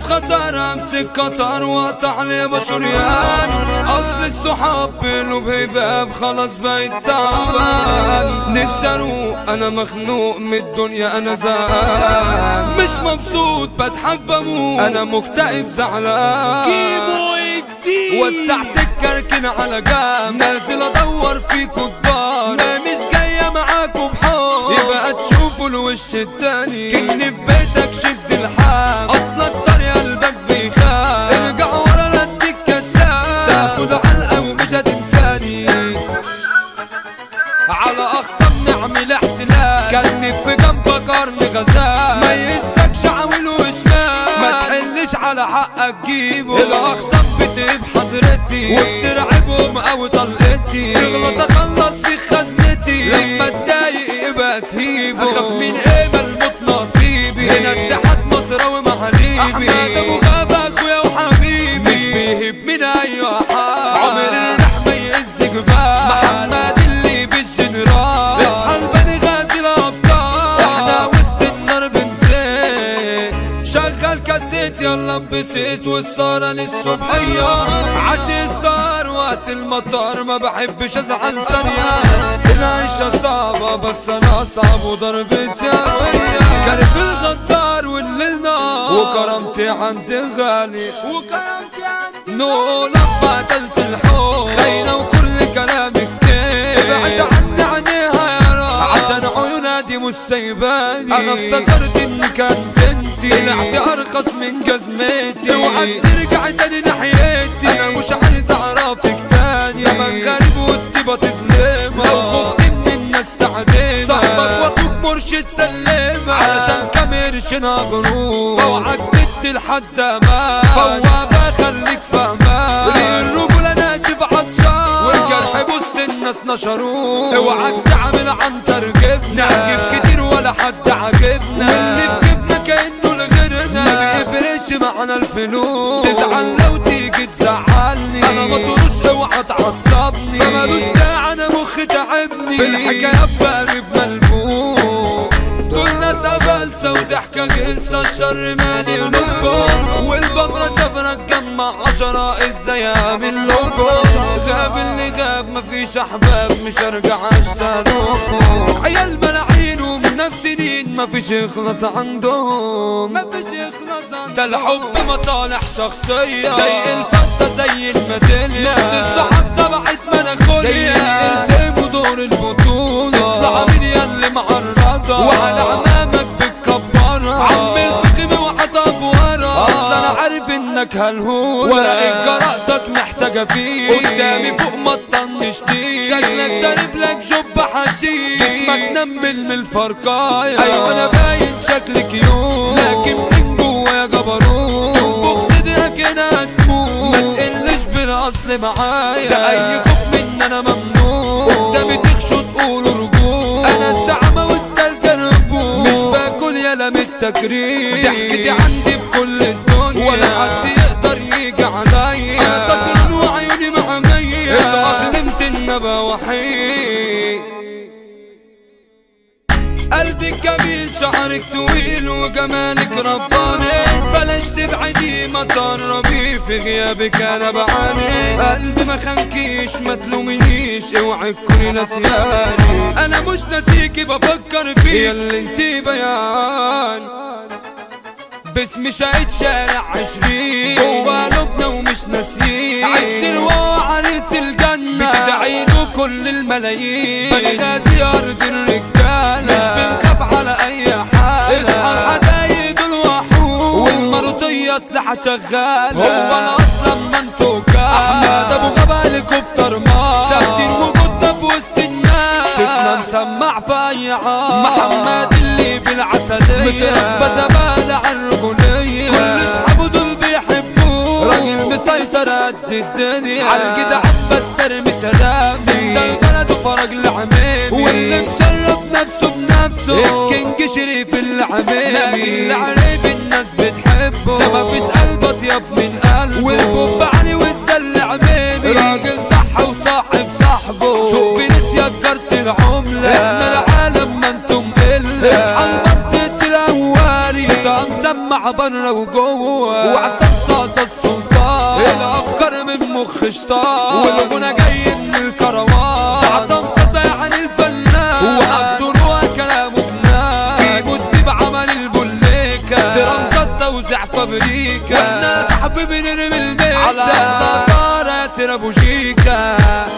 خطر امسك قطر واقطع لي بشريان اصل الصحاب بينه بهباب خلاص بقيت تعبان نفسي اروق انا مخنوق من الدنيا انا زهقان مش مبسوط بضحك بموت انا مكتئب زعلان كيمو الدين وسع سكة اركن على جنب نازل ادور فيكوا كبار ما مش جاية معاكوا بحار يبقى تشوفوا الوش التاني كني في بيتك شد الحام اصلا الطريق قلبك بيخاف ارجع ورا لا اديك كسام تاخد علقة ومش هتنساني على اقصى نعمل احتلال كان في جنبك قرن غزال ما يهزكش عامل وشمال ما تحلش على حقك جيبه الاقسام بتقيب حضرتي وبترعبهم او طلقتي تغلط اخلص في خزنتي لما اتضايق يبقى تهيبه اخاف من ايه الموت نصيبي هنا اتحاد مصراوي مع حبيبي احمد ابو غابة اخويا وحبيبي مش بيهب من اي حال عمر الرحمة يهز جبال محمد اللي بالجنرال اصحى البني غازي الابطال احنا وسط النار بنزيد شغل كاسيت يلا بسيت والسهرة للصبحية عشي السهر وقت المطار ما بحبش ازعل ثانية العيشة صعبة بس انا اصعب وضربتي قوية كارف الغدار والليل نار وكرامتي عندي غالي وكرامتي عندي نو لما قتلت الحب خاينة وكل كلامي كتير ابعد عني عينيها يا رب عشان عيونها دي مش سايباني انا افتكرت ان كانت انتي طلعت ارخص من جزمتي اوعى ترجع تاني ناحيتي انا مش عايز اعرفك تاني زمن غريب والطيبة تظلمها لو خفت من الناس تعدمها صاحبك واخوك مرشد سلمها علشان كام قرشنا غروب فوعك بنت لحد ما فوابة خليك فاهمان الرجولة ناشف عطشان والجرح بوسط الناس نشروه اوعك تعمل عنتر جبنا نعجب كتير ولا حد عاجبنا واللي في جبنا كأنه لغيرنا ما بيفرقش معانا الفلوس تزعل لو تيجي تزعلني انا ما طروش اوعى تعصبني فمالوش داعي انا مخي تعبني في الحكايات بقلب ملبوس دول ناس قبلسة وضحكة غلسة الشر مالي قلوبكم والبقرة شافنا تجمع عشرة ازاي اعمل لكم غاب اللي غاب مفيش احباب مش ارجع اشتغلكم عيال ملاعين ومن نفس سنين مفيش يخلص عندهم مفيش يخلص عندهم ده الحب مصالح شخصية زي الفتة زي الميدالية نص الصحاب سبعت مناخوليا يلزموا دور البطولة اطلع من ياللي معرضة وعلى عمامك بتكبرها عم الفخم وحطف ورا اصلا انا عارف انك هالهولة ورقة جرأتك محتاجة فيه قدامي فوق ما تطنشتيش شكلك شارب لك جب حشيش جسمك نمل من الفرقاية ايوه انا باين شكلي كيوت لكن من جوايا جبروت تنفخ صدرك هنا هتموت ما تقلش بالاصل معايا ده اي خوف من انا ممنوع قدامي تخشوا تقولوا رجوع انا الزعمة والتالتة الرجوع مش باكل يالا من التكريم ضحكتي عندي بكل الدنيا ولا حد يقدر يجي عليا انا سكران وعيوني محمية اتأقلمت ان ابقى وحيد قلبك جميل شعرك طويل وجمالك رباني بلاش تبعدي ما تقربي في غيابك انا بعاني قلبي ما خانكيش ما تلومنيش اوعي تكوني نسياني انا مش ناسيكي بفكر فيك يا اللي انتي بيان باسم شاهد شارع عشرين جوا قلوبنا ومش ناسيين عايز وعريس الجنة بتدعي له كل الملايين بنغازي أرض الرجالة مش بنخاف على أي حالة اصحى الحدايد الوحوش والمرضية أسلحة شغالة هو أنا أصلا ما انتو أحمد أبو غابة هليكوبتر مار ثابتين وجودنا في وسط الناس صوتنا مسمع في أي عام محمد اللي بالعسلية متربى زبالة عالرجولية كل اصحابه دول بيحبوه راجل مسيطر قد الدنيا عالجدع بس ارمي سلام سند البلد وفرج العميمي واللي مشرف نفسه بنفسه الكينج شريف العميمي اللي عريب الناس بتحبه ده مفيش قلب اطيب من قلبه والبوب علي والسل عميمي راجل صح وصاحب صاحبه سوق في ناس يكرت العملة احنا العالم ما انتم قلة اصحى المنطقة الاولي ستة مسمع بره وجوه وعصام صاصة السلطان الافكار من مخ شطان والغنى جاي من الكروان ده عصام صاصة يعني الفنان وعبده نوع كلامه بنان بيموت بعمل البوليكا درامزات توزيع فابريكا واحنا صاحبي بنرمي الميسا على النار ياسر ابو شيكا